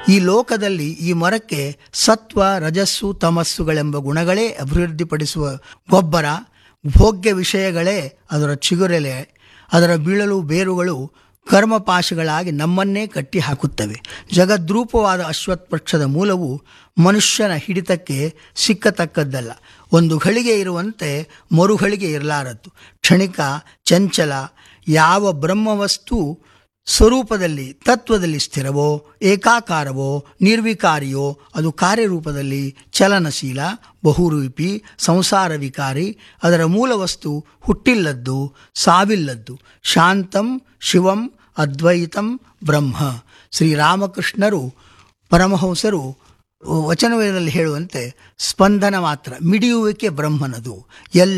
ಈ ಲೋಕದಲ್ಲಿ ಈ ಮರಕ್ಕೆ ಸತ್ವ ರಜಸ್ಸು ತಮಸ್ಸುಗಳೆಂಬ ಗುಣಗಳೇ ಅಭಿವೃದ್ಧಿಪಡಿಸುವ ಗೊಬ್ಬರ ಭೋಗ್ಯ ವಿಷಯಗಳೇ ಅದರ ಚಿಗುರೆಲೆ ಅದರ ಬೀಳಲು ಬೇರುಗಳು ಕರ್ಮಪಾಶಗಳಾಗಿ ನಮ್ಮನ್ನೇ ಕಟ್ಟಿ ಹಾಕುತ್ತವೆ ಜಗದ್ರೂಪವಾದ ಅಶ್ವತ್ಪಕ್ಷದ ಮೂಲವು ಮನುಷ್ಯನ ಹಿಡಿತಕ್ಕೆ ಸಿಕ್ಕತಕ್ಕದ್ದಲ್ಲ ಒಂದು ಘಳಿಗೆ ಇರುವಂತೆ ಮರುಗಳಿಗೆ ಇರಲಾರದ್ದು ಕ್ಷಣಿಕ ಚಂಚಲ ಯಾವ ಬ್ರಹ್ಮವಸ್ತು ಸ್ವರೂಪದಲ್ಲಿ ತತ್ವದಲ್ಲಿ ಸ್ಥಿರವೋ ಏಕಾಕಾರವೋ ನಿರ್ವಿಕಾರಿಯೋ ಅದು ಕಾರ್ಯರೂಪದಲ್ಲಿ ಚಲನಶೀಲ ಬಹುರೂಪಿ ಸಂಸಾರ ವಿಕಾರಿ ಅದರ ಮೂಲ ವಸ್ತು ಹುಟ್ಟಿಲ್ಲದ್ದು ಸಾವಿಲ್ಲದ್ದು ಶಾಂತಂ ಶಿವಂ ಅದ್ವೈತಂ ಬ್ರಹ್ಮ ಶ್ರೀರಾಮಕೃಷ್ಣರು ಪರಮಹಂಸರು ವಚನವೇದಲ್ಲಿ ಹೇಳುವಂತೆ ಸ್ಪಂದನ ಮಾತ್ರ ಮಿಡಿಯುವಿಕೆ ಬ್ರಹ್ಮನದು ಎಲ್ಲ